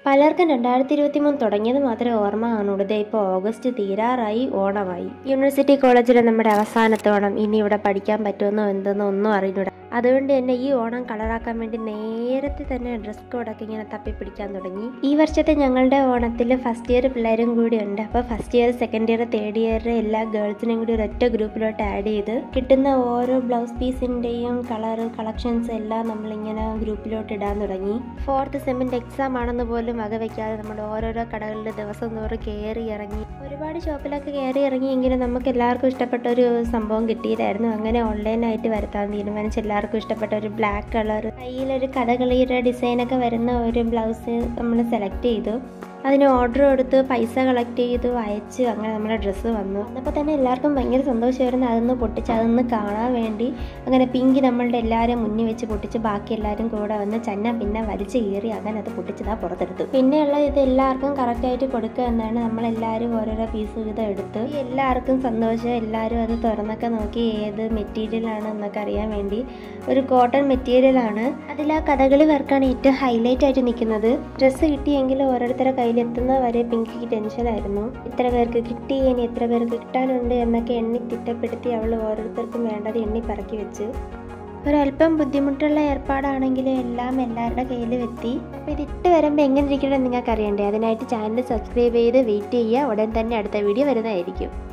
പലർക്കും രണ്ടായിരത്തി ഇരുപത്തി മൂന്ന് തുടങ്ങിയത് മാത്രമേ ഓർമ്മ കാണുള്ളൂ ദേ ഇപ്പോൾ ഓഗസ്റ്റ് തീരാറായി ഓണമായി യൂണിവേഴ്സിറ്റി കോളേജിലെ നമ്മുടെ അവസാനത്തെ ഓണം ഇനി ഇവിടെ പഠിക്കാൻ പറ്റുമെന്നോ എന്തെന്നോ ഒന്നും അറിഞ്ഞൂടാ അതുകൊണ്ട് തന്നെ ഈ ഓണം കളറാക്കാൻ വേണ്ടി നേരത്തെ തന്നെ ഡ്രസ് കോഡൊക്കെ ഇങ്ങനെ തപ്പിപ്പിടിക്കാൻ തുടങ്ങി ഈ വർഷത്തെ ഞങ്ങളുടെ ഓണത്തിൽ ഫസ്റ്റ് ഇയർ പിള്ളേരും കൂടി ഉണ്ട് അപ്പോൾ first year second year third year എല്ലാ ഗേൾസിനെയും കൂടി ഒരൊറ്റ ഗ്രൂപ്പിലോട്ട് ആഡ് ചെയ്ത് കിട്ടുന്ന ഓരോ ബ്ലൗസ് പീസിൻ്റെയും കളർ കളക്ഷൻസ് എല്ലാം നമ്മളിങ്ങനെ ഗ്രൂപ്പിലോട്ട് ഇടാൻ തുടങ്ങി ഫോർത്ത് സെമ്മിൻ്റെ എക്സാം ആണെന്ന് പോലും വകവയ്ക്കാതെ നമ്മൾ ഓരോരോ കടകളിൽ ദിവസം തോറും കയറി ഇറങ്ങി ഒരുപാട് ഷോപ്പിലൊക്കെ കയറി ഇറങ്ങിയെങ്കിലും നമുക്ക് എല്ലാവർക്കും ഇഷ്ടപ്പെട്ട ഒരു സംഭവം കിട്ടിയില്ലായിരുന്നു അങ്ങനെ ഓൺലൈനായിട്ട് വരുത്താൻ തീരുമാനിച്ച് എല്ലാവർക്കും ഇഷ്ടപ്പെട്ട ഒരു ബ്ലാക്ക് കളർ കയ്യിലൊരു കഥകളിയുടെ ഡിസൈനൊക്കെ വരുന്ന ഒരു ബ്ലൗസ് നമ്മൾ സെലക്ട് ചെയ്തു അതിന് ഓർഡർ കൊടുത്ത് പൈസ കളക്ട് ചെയ്തു അയച്ച് അങ്ങനെ നമ്മുടെ ഡ്രസ്സ് വന്നു വന്നപ്പോൾ തന്നെ എല്ലാവർക്കും ഭയങ്കര സന്തോഷമായിരുന്നു അതൊന്ന് പൊട്ടിച്ച് അതൊന്ന് കാണാൻ വേണ്ടി അങ്ങനെ പിങ്ക് നമ്മളുടെ എല്ലാവരും മുന്നിൽ വെച്ച് പൊട്ടിച്ച് ബാക്കി എല്ലാവരും കൂടെ വന്ന് ചന്ന പിന്നെ വലിച്ചു കീറി അങ്ങനെ അത് പൊട്ടിച്ചതാ പുറത്തെടുത്തു പിന്നെയുള്ള ഇത് എല്ലാവർക്കും കറക്റ്റായിട്ട് കൊടുക്കുക എന്നാണ് നമ്മളെല്ലാവരും ഓരോരോ പീസ് വീതം എടുത്ത് എല്ലാവർക്കും സന്തോഷം എല്ലാവരും അത് തുറന്നൊക്കെ നോക്കി ഏത് മെറ്റീരിയൽ ആണ് എന്നൊക്കെ അറിയാൻ വേണ്ടി ഒരു കോട്ടൺ മെറ്റീരിയൽ ആണ് അതിൽ ആ കഥകളി വർക്കാണ് ഏറ്റവും ഹൈലൈറ്റ് ആയിട്ട് നിൽക്കുന്നത് ഡ്രസ്സ് കിട്ടിയെങ്കിൽ ഓരോരുത്തരുടെ കയ്യിലെത്തുന്ന വരെ പിങ്കിക്ക് ടെൻഷനായിരുന്നു ഇത്ര പേർക്ക് കിട്ടി ഇനി എത്ര പേർക്ക് കിട്ടാനുണ്ട് എന്നൊക്കെ എണ്ണി തിട്ടപ്പെടുത്തി അവൾ ഓരോരുത്തർക്കും വേണ്ടത് എണ്ണി പറക്കി വെച്ച് ഒരല്പം ബുദ്ധിമുട്ടുള്ള ഏർപ്പാടാണെങ്കിലും എല്ലാം എല്ലാവരുടെ കയ്യിലും എത്തി അപ്പോൾ ഇതിട്ട് വരുമ്പോൾ എങ്ങനെ ഇരിക്കണം നിങ്ങൾക്ക് അറിയണ്ടേ അതിനായിട്ട് ചാനൽ സബ്സ്ക്രൈബ് ചെയ്ത് വെയിറ്റ് ചെയ്യുക ഉടൻ തന്നെ അടുത്ത വീഡിയോ വരുന്നതായിരിക്കും